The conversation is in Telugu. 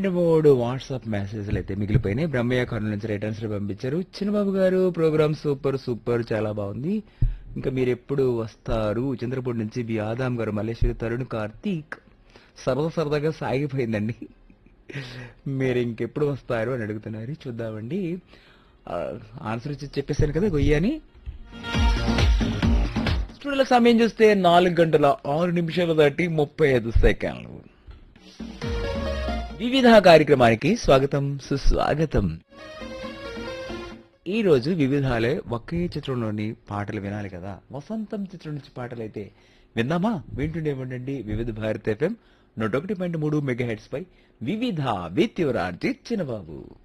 రెండు మూడు వాట్సాప్ మెసేజ్లు అయితే మిగిలిపోయినాయి బ్రహ్మయ్య కర్నూలు నుంచి రిటర్న్స్ లో పంపించారు చిన్నబాబు గారు ప్రోగ్రామ్ సూపర్ సూపర్ చాలా బాగుంది ఇంకా మీరు ఎప్పుడు వస్తారు చంద్రపూడి నుంచి బి ఆదాం గారు మల్లేశ్వరి తరుణ్ కార్తీక్ సరదా సరదాగా సాగిపోయిందండి మీరు ఇంకెప్పుడు వస్తారు అని అడుగుతున్నారు చూద్దామండి ఆ, ఆన్సర్ వచ్చి చెప్పేశాను కదా గొయ్యి అని స్టూడియోలో సమయం చూస్తే నాలుగు గంటల ఆరు నిమిషాలు దాటి ముప్పై ఐదు సెకండ్లు వివిధ కార్యక్రమానికి స్వాగతం సుస్వాగతం ఈ రోజు వివిధాలే ఒకే చిత్రంలోని పాటలు వినాలి కదా వసంతం చిత్రం నుంచి పాటలు అయితే విందామా వింటుండే ఉండండి వివిధ భారత్ ఎఫ్ఎం నూట ఒకటి పాయింట్ మూడు మెగా హెడ్స్ పై వివిధ విత్ యువర్ ఆర్జీ చిన్నబాబు